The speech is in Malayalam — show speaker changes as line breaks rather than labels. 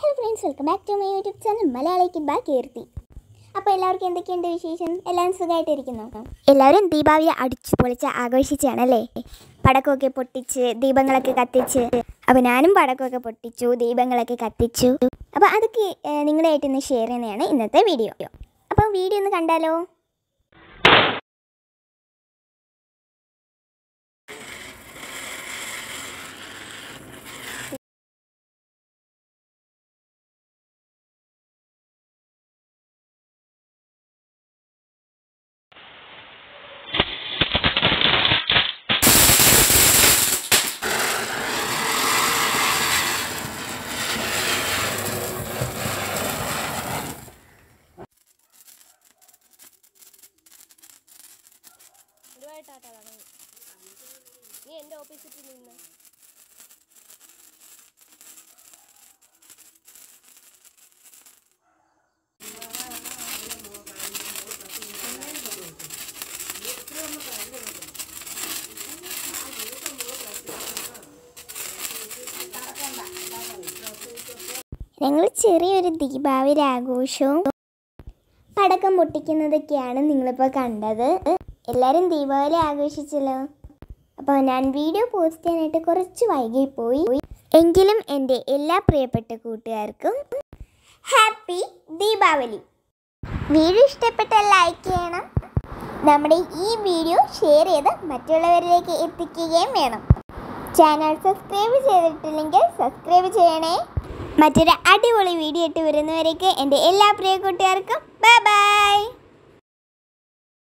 hello friends welcome back to my YouTube channel മലയാളിക്ക് ബാക്ക് കീർത്തി അപ്പോൾ എല്ലാവർക്കും എന്തൊക്കെയുണ്ട് വിശേഷം എല്ലാവരും സുഖമായിട്ടിരിക്കുന്നു എല്ലാവരും ദീപാവലി അടിച്ചു പൊളിച്ച് ആഘോഷിച്ചാണല്ലേ പടക്കമൊക്കെ പൊട്ടിച്ച് ദീപങ്ങളൊക്കെ കത്തിച്ച് അപ്പോൾ ഞാനും പടക്കമൊക്കെ പൊട്ടിച്ചു ദീപങ്ങളൊക്കെ കത്തിച്ചു അപ്പോൾ അതൊക്കെ ഏഹ്, നിങ്ങളായിട്ട് ഇന്ന് ഷെയർ ചെയ്യുന്നതാണ് ഇന്നത്തെ വീഡിയോ അപ്പോൾ വീഡിയോ ഒന്ന് കണ്ടാലോ
ഒരുപാടായിട്ടാ തുടങ്ങി നീ എൻ്റെ ഓപ്പോസിറ്റിൽ നിന്ന്
ഞങ്ങൾ ചെറിയൊരു ദീപാവലി ആഘോഷവും പടക്കം പൊട്ടിക്കുന്നതൊക്കെയാണ് നിങ്ങളിപ്പോൾ കണ്ടത് എല്ലാവരും ദീപാവലി ആഘോഷിച്ചല്ലോ അപ്പോൾ ഞാൻ വീഡിയോ പോസ്റ്റ് ചെയ്യാനായിട്ട് കുറച്ച് വൈകിപ്പോയി എങ്കിലും എൻ്റെ എല്ലാ പ്രിയപ്പെട്ട കൂട്ടുകാർക്കും ഹാപ്പി ദീപാവലി വീഡിയോ ഇഷ്ടപ്പെട്ടാൽ ലൈക്ക് ചെയ്യണം നമ്മുടെ ഈ വീഡിയോ ഷെയർ ചെയ്ത് മറ്റുള്ളവരിലേക്ക് എത്തിക്കുകയും വേണം ചാനൽ സബ്സ്ക്രൈബ് ചെയ്തിട്ടില്ലെങ്കിൽ സബ്സ്ക്രൈബ് ചെയ്യണേ മറ്റൊരു അടിപൊളി വീഡിയോ ഇട്ട് വരുന്നവരേക്ക് എൻ്റെ എല്ലാ പ്രിയ കൂട്ടുകാർക്കും ബൈ ബൈ